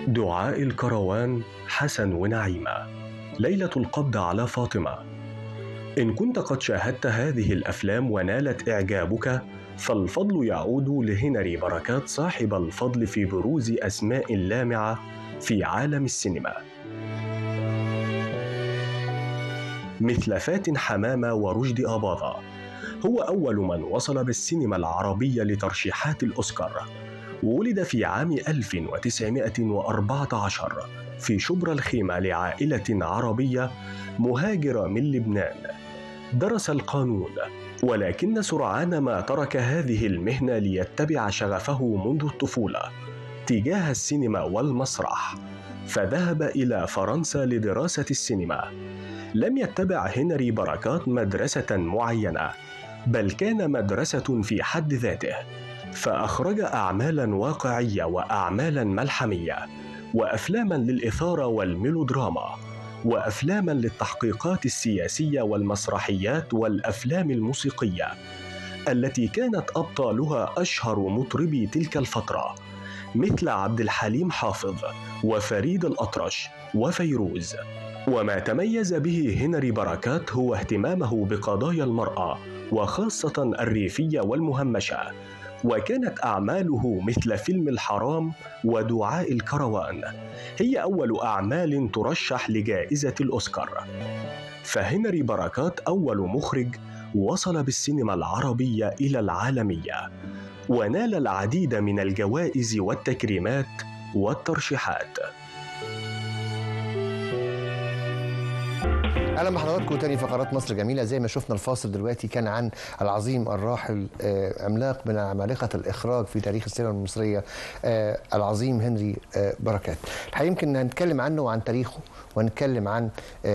دعاء الكروان حسن ونعيمة ليلة القبض على فاطمة إن كنت قد شاهدت هذه الأفلام ونالت إعجابك فالفضل يعود لهنري بركات صاحب الفضل في بروز أسماء لامعة في عالم السينما مثل فاتن حمامة ورشدي أباظة هو أول من وصل بالسينما العربية لترشيحات الأوسكار ولد في عام 1914 في شبرا الخيمة لعائلة عربية مهاجرة من لبنان درس القانون ولكن سرعان ما ترك هذه المهنة ليتبع شغفه منذ الطفولة تجاه السينما والمسرح فذهب إلى فرنسا لدراسة السينما لم يتبع هنري بركات مدرسة معينة بل كان مدرسة في حد ذاته فأخرج أعمالا واقعية وأعمالا ملحمية وأفلاما للإثارة والميلودراما وأفلاما للتحقيقات السياسية والمسرحيات والأفلام الموسيقية التي كانت أبطالها أشهر مطربي تلك الفترة مثل عبد الحليم حافظ وفريد الأطرش وفيروز وما تميز به هنري بركات هو اهتمامه بقضايا المرأة وخاصة الريفية والمهمشة وكانت أعماله مثل فيلم الحرام ودعاء الكروان هي أول أعمال ترشح لجائزة الأوسكار فهنري بركات أول مخرج وصل بالسينما العربية إلى العالمية ونال العديد من الجوائز والتكريمات والترشيحات اهلا بحضراتكم تاني فقرات مصر جميله زي ما شفنا الفاصل دلوقتي كان عن العظيم الراحل آه، عملاق من عمالقه الاخراج في تاريخ السينما المصريه آه، العظيم هنري آه، بركات الحقيقه يمكن هنتكلم عنه وعن تاريخه ونتكلم عن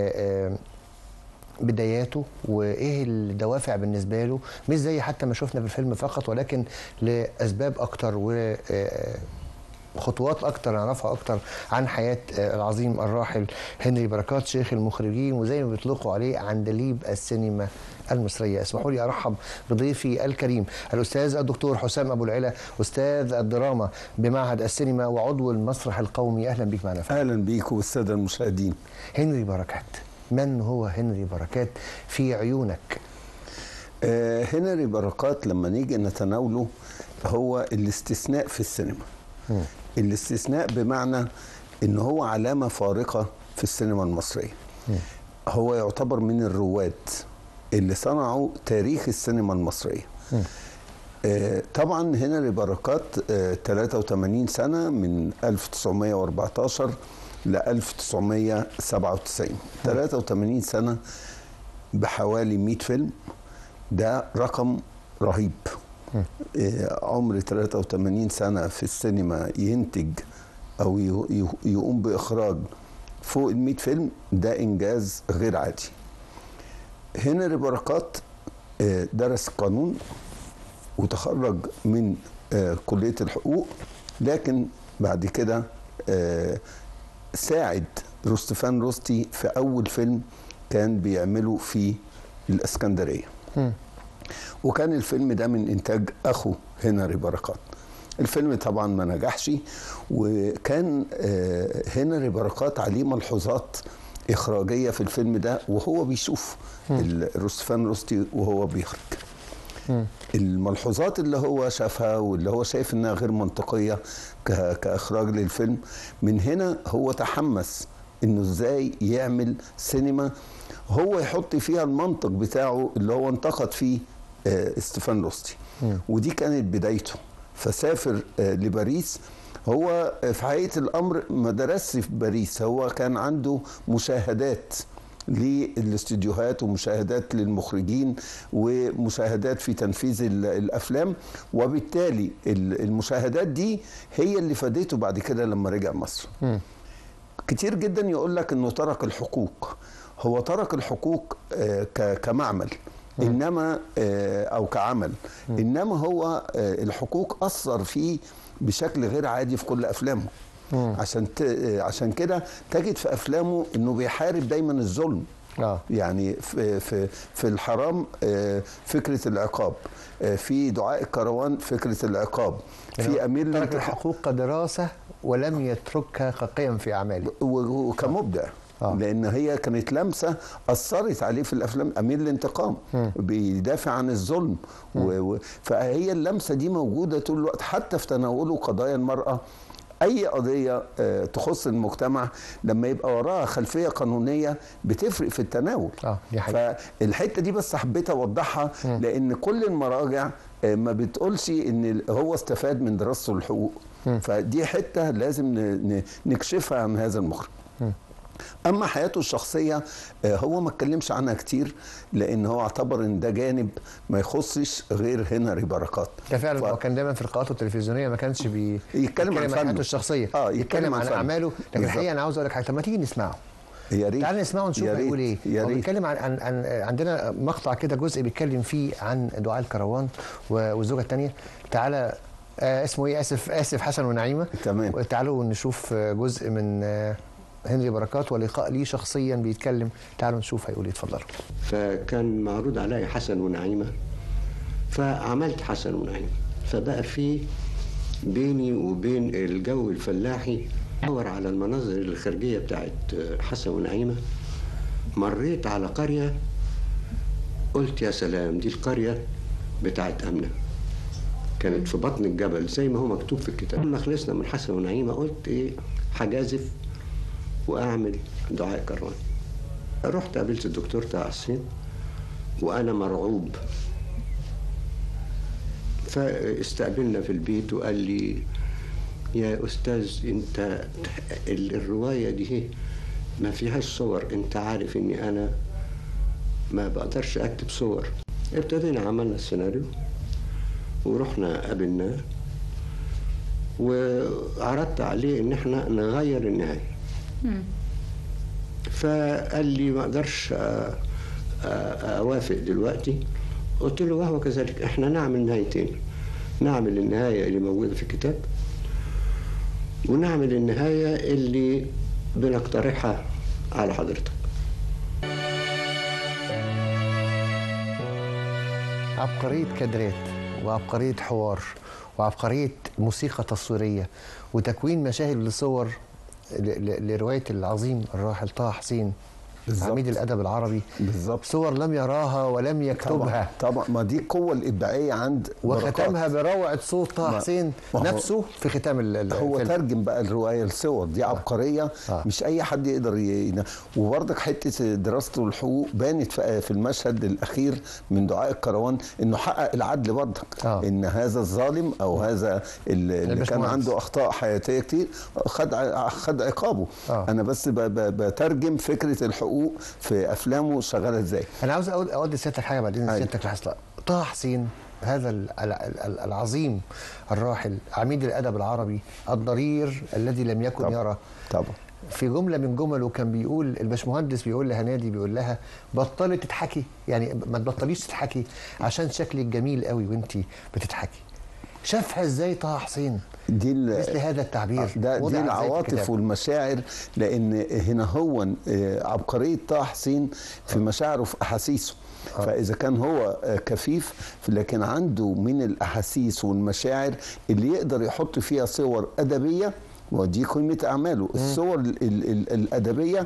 بداياته وايه الدوافع بالنسبه له مش زي حتى ما شفنا في الفيلم فقط ولكن لاسباب اكتر و خطوات اكتر نعرفها اكتر عن حياه العظيم الراحل هنري بركات شيخ المخرجين وزي ما بيطلقوا عليه عندليب السينما المصريه اسمحوا لي ارحب بضيفي الكريم الاستاذ الدكتور حسام ابو العلا استاذ الدراما بمعهد السينما وعضو المسرح القومي اهلا بك معنا اهلا بيك والساده المشاهدين هنري بركات من هو هنري بركات في عيونك آه هنري بركات لما نيجي نتناوله هو الاستثناء في السينما م. الاستثناء بمعنى ان هو علامه فارقه في السينما المصريه م. هو يعتبر من الرواد اللي صنعوا تاريخ السينما المصريه آه طبعا هنري بركات آه 83 سنه من 1914 ل 1997 83 سنه بحوالي 100 فيلم ده رقم رهيب آه، عمر 83 سنة في السينما ينتج أو يقوم بإخراج فوق ال 100 فيلم ده إنجاز غير عادي هنري بركات آه، درس قانون وتخرج من آه، كلية الحقوق لكن بعد كده ساعد روستفان روستي في أول فيلم كان بيعمله في الإسكندرية وكان الفيلم ده من انتاج اخو هنري بركات الفيلم طبعا ما نجحش وكان آه، هنري بركات عليه ملحوظات اخراجيه في الفيلم ده وهو بيشوف روستفان روستي وهو بيخرج الملحوظات اللي هو شافها واللي هو شايف انها غير منطقيه كاخراج للفيلم من هنا هو تحمس انه ازاي يعمل سينما هو يحط فيها المنطق بتاعه اللي هو انتقد فيه آه، استفان لوستي ودي كانت بدايته فسافر آه، لباريس هو في حقيقه الامر ما درسش في باريس هو كان عنده مشاهدات للاستديوهات ومشاهدات للمخرجين ومشاهدات في تنفيذ الافلام وبالتالي المشاهدات دي هي اللي فادته بعد كده لما رجع مصر كتير جدا يقول لك انه ترك الحقوق هو ترك الحقوق آه، كمعمل انما آه، او كعمل انما هو آه، الحقوق اثر فيه بشكل غير عادي في كل افلامه عشان ت... عشان كده تجد في افلامه انه بيحارب دايما الظلم اه يعني في في في الحرام آه، فكره العقاب آه، في دعاء الكروان فكره العقاب في امير ترك الانتقام الحقوق كدراسه ولم يتركها كقيم في اعماله و- وكمبدع آه. لان هي كانت لمسه اثرت عليه في الافلام امير الانتقام بيدافع عن الظلم و... و... فهي اللمسه دي موجوده طول الوقت حتى في تناوله قضايا المراه اي قضيه آه، تخص المجتمع لما يبقى وراها خلفيه قانونيه بتفرق في التناول اه دي حقيقه فالحته دي بس حبيت اوضحها لان كل المراجع آه، ما بتقولش ان هو استفاد من دراسته الحقوق فدي حته لازم ن- ن- نكشفها عن هذا المخرج اما حياته الشخصيه آه، هو ما اتكلمش عنها كتير لان هو اعتبر ان ده جانب ما يخصش غير هنري بركات ده فعلا ف- هو كان دايما في لقاءاته التلفزيونيه ما كانش بي يتكلم عن عن فنه. حياته الشخصيه آه، يتكلم, يتكلم عن عن فنه. اعماله لكن بالظبط. الحقيقه انا عاوز اقول لك حاجه طب ما تيجي نسمعه يا ريت تعال نسمعه ونشوف يا ريت، هيقول ايه يا هو ريت بيتكلم عن, عن, عن عندنا مقطع كده جزء بيتكلم فيه عن دعاء الكروان و- والزوجه الثانيه تعالى آه اسمه ايه اسف اسف حسن ونعيمه تمام تعالوا نشوف آه، جزء من آه، هنري بركات ولقاء ليه شخصيا بيتكلم تعالوا نشوف هيقول ايه اتفضلوا فكان معروض علي حسن ونعيمة فعملت حسن ونعيمة فبقى في بيني وبين الجو الفلاحي دور على المناظر الخارجية بتاعت حسن ونعيمة مريت على قرية قلت يا سلام دي القرية بتاعت أمنة كانت في بطن الجبل زي ما هو مكتوب في الكتاب لما خلصنا من حسن ونعيمة قلت ايه هجازف واعمل دعاء كروان رحت قابلت الدكتور طه حسين وانا مرعوب فاستقبلنا في البيت وقال لي يا استاذ انت ال- الروايه دي هي ما فيهاش صور انت عارف اني انا ما بقدرش اكتب صور ابتدينا عملنا السيناريو ورحنا قابلناه وعرضت عليه ان احنا نغير النهايه فقال لي ما اقدرش أ- أ- اوافق دلوقتي قلت له وهو كذلك احنا نعمل نهايتين نعمل النهايه اللي موجوده في الكتاب ونعمل النهايه اللي بنقترحها على حضرتك عبقرية كادرات وعبقرية حوار وعبقرية موسيقى تصويرية وتكوين مشاهد لصور ل- ل- لرواية العظيم الراحل طه حسين بالظبط. عميد الأدب العربي بالظبط صور لم يراها ولم طبعا يكتبها طبعا ما دي القوه الابداعيه عند وختمها بركات. بروعة صوت طه ما- حسين ما هو- نفسه في ختام ال- ال- هو الفيلم ترجم بقى الروايه لصور دي عبقريه آه. مش اي حد يقدر ي... وبرضك حته دراسته الحقوق بانت في في المشهد الاخير من دعاء الكروان انه حقق العدل برضك آه. ان هذا الظالم او هذا ال- اللي كان الباشمهندس. عنده اخطاء حياتيه كتير خد ع- خد عقابه آه. انا بس ب... ب... بترجم فكره الحقوق في افلامه شغاله ازاي أنا عاوز أقول أودي سيادتك حاجة بعدين أيوة. سيادتك لحظة طه حسين هذا ال- ال- ال- العظيم الراحل عميد الأدب العربي الضرير الذي لم يكن طبعا. يرى طبعا في جمله من جمله كان بيقول الباشمهندس بيقول لهنادي بيقول لها بطلي تضحكي يعني ما تبطليش تضحكي عشان شكلك جميل قوي وانت بتضحكي شافها ازاي طه حسين دي ال- مثل هذا التعبير آه، ده وضع دي إزاي في العواطف الكتاب؟ والمشاعر لان هنا هو آه، عبقريه طه حسين في مشاعره في احاسيسه فاذا كان هو آه، كفيف لكن عنده من الاحاسيس والمشاعر اللي يقدر يحط فيها صور ادبيه ودي قيمة أعماله الصور ال ال ال الأدبية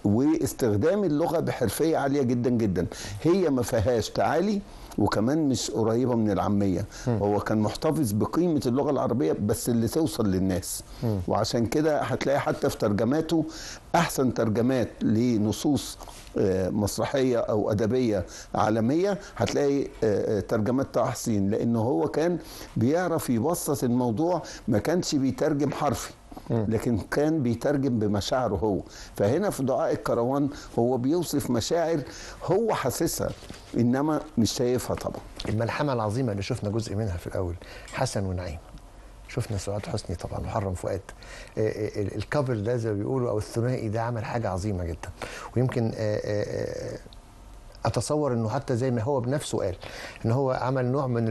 واستخدام اللغة بحرفية عالية جدا جدا هي ما فيهاش تعالي وكمان مش قريبة من العامية هو كان محتفظ بقيمة اللغة العربية بس اللي توصل للناس وعشان كده هتلاقي حتى في ترجماته أحسن ترجمات لنصوص آه، مسرحية أو أدبية عالمية هتلاقي آه، آه، ترجمات طه حسين لأنه هو كان بيعرف يبسط الموضوع ما كانش بيترجم حرفي لكن كان بيترجم بمشاعره هو فهنا في دعاء الكروان هو بيوصف مشاعر هو حاسسها انما مش شايفها طبعا الملحمه العظيمه اللي شفنا جزء منها في الاول حسن ونعيم شفنا سعاد حسني طبعا محرم فؤاد آه، آه، ال- الكابل ده زي ما بيقولوا او الثنائي ده عمل حاجه عظيمه جدا ويمكن آه، آه، آه، اتصور انه حتى زي ما هو بنفسه قال ان هو عمل نوع من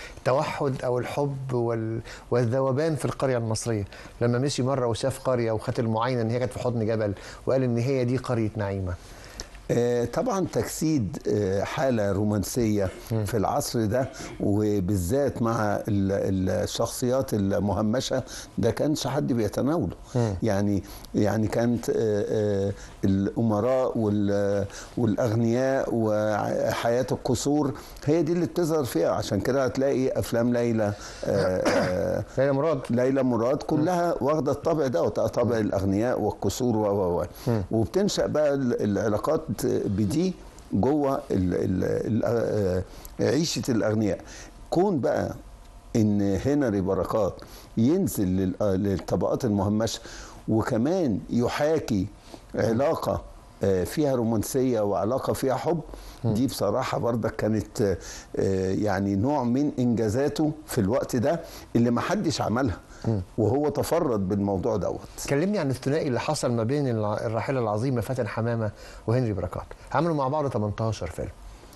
التوحد او الحب وال- والذوبان في القريه المصريه لما مشي مره وشاف قريه وخد المعاينه ان هي كانت في حضن جبل وقال ان هي دي قريه نعيمه آه، طبعا تجسيد آه، حالة رومانسية في العصر ده وبالذات مع ال- الشخصيات المهمشة ده كانش حد بيتناوله يعني يعني كانت آه، آه، الأمراء وال- والأغنياء وحياة القصور هي دي اللي بتظهر فيها عشان كده هتلاقي أفلام ليلى آه، آه، ليلى مراد ليلى مراد كلها واخده الطابع ده طابع الاغنياء والكسور و و و وبتنشا بقى ال- العلاقات بدي جوه ال- ال- ال- آه، عيشه الاغنياء كون بقى ان هنري بركات ينزل لل- آه، للطبقات المهمشه وكمان يحاكي علاقه آه، فيها رومانسيه وعلاقه فيها حب دي بصراحه برضك كانت آه، آه، يعني نوع من انجازاته في الوقت ده اللي ما حدش عملها وهو تفرد بالموضوع دوت كلمني عن الثنائي اللي حصل ما بين الع- الراحله العظيمه فاتن حمامه وهنري بركات عملوا مع بعض 18 فيلم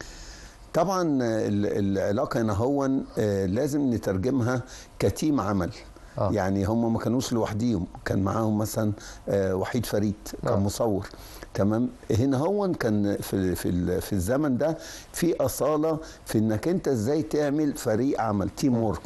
طبعا ال- العلاقه هنا هون آه، لازم نترجمها كتيم عمل آه. آه. يعني هم ما كانوش لوحديهم كان معاهم مثلا آه، وحيد فريد كان آه. آه. مصور تمام هنا هون كان في في ال- في الزمن ده في اصاله في انك انت ازاي تعمل فريق عمل تيم وورك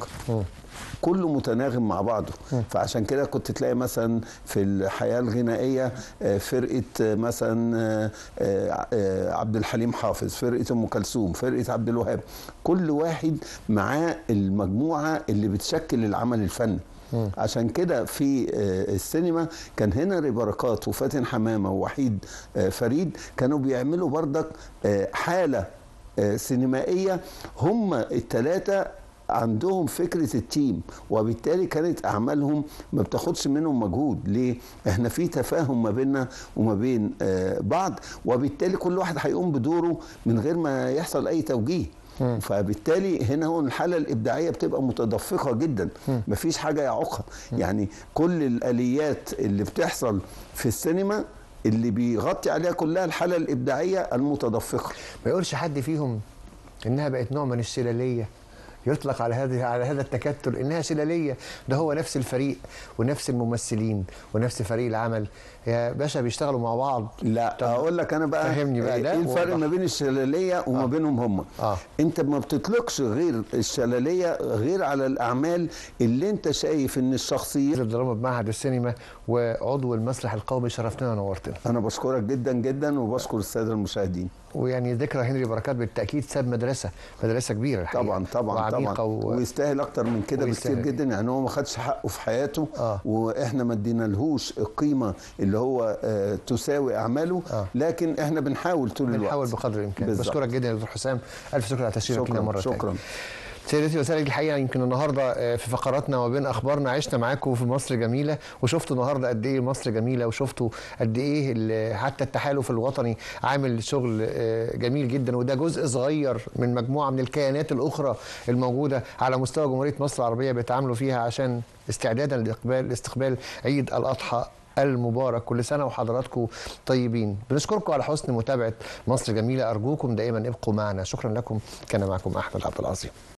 كله متناغم مع بعضه فعشان كده كنت تلاقي مثلا في الحياه الغنائيه آه، فرقه آه، مثلا آه، آه، آه، عبد الحليم حافظ فرقه ام كلثوم فرقه عبد الوهاب كل واحد معاه المجموعه اللي بتشكل العمل الفني عشان كده في آه، السينما كان هنري بركات وفاتن حمامه ووحيد آه، فريد كانوا بيعملوا بردك آه، حاله آه، سينمائيه هم الثلاثه عندهم فكره التيم وبالتالي كانت اعمالهم ما بتاخدش منهم مجهود ليه احنا في تفاهم ما بيننا وما بين آه، بعض وبالتالي كل واحد هيقوم بدوره من غير ما يحصل اي توجيه فبالتالي هنا هو الحاله الابداعيه بتبقى متدفقه جدا مفيش حاجه يعوقها يعني كل الاليات اللي بتحصل في السينما اللي بيغطي عليها كلها الحاله الابداعيه المتدفقه ما يقولش حد فيهم انها بقت نوع من السلاليه يطلق على هذه على هذا التكتل انها سلاليه ده هو نفس الفريق ونفس الممثلين ونفس فريق العمل يا باشا بيشتغلوا مع بعض لا طب اقول لك انا بقى فهمني بقى ده ايه الفرق ووضح. ما بين الشلاليه وما آه. بينهم هم آه. انت ما بتطلقش غير الشلاليه غير على الاعمال اللي انت شايف ان الشخصيه الدراما بمعهد السينما وعضو المسرح القومي شرفتنا ونورتنا انا بشكرك جدا جدا وبشكر الساده المشاهدين ويعني ذكرى هنري بركات بالتاكيد ساب مدرسه مدرسه كبيره الحقيقة طبعا طبعا وعميقة طبعا و... ويستاهل اكتر من كده بكتير ويستاهل. جدا يعني هو ما خدش حقه في حياته آه. واحنا ما ادينالهوش القيمه اللي هو آه تساوي اعماله آه. لكن احنا بنحاول طول الوقت بنحاول بقدر الامكان بالظبط. بشكرك جدا يا دكتور حسام الف شكر على تشريفك لنا شكرا مره شكرا تانية. سيدتي وسادتي الحقيقه يمكن النهارده آه، في فقراتنا وبين اخبارنا عشنا معاكم في مصر جميله وشفتوا النهارده قد ايه مصر جميله وشفتوا قد ايه ال- حتى التحالف الوطني عامل شغل آه، جميل جدا وده جزء صغير من مجموعه من الكيانات الاخرى الموجوده على مستوى جمهوريه مصر العربيه بيتعاملوا فيها عشان استعدادا لاقبال لاستقبال عيد الاضحى المبارك كل سنه وحضراتكم طيبين بنشكركم على حسن متابعه مصر جميله ارجوكم دائما ابقوا معنا شكرا لكم كان معكم احمد عبد العظيم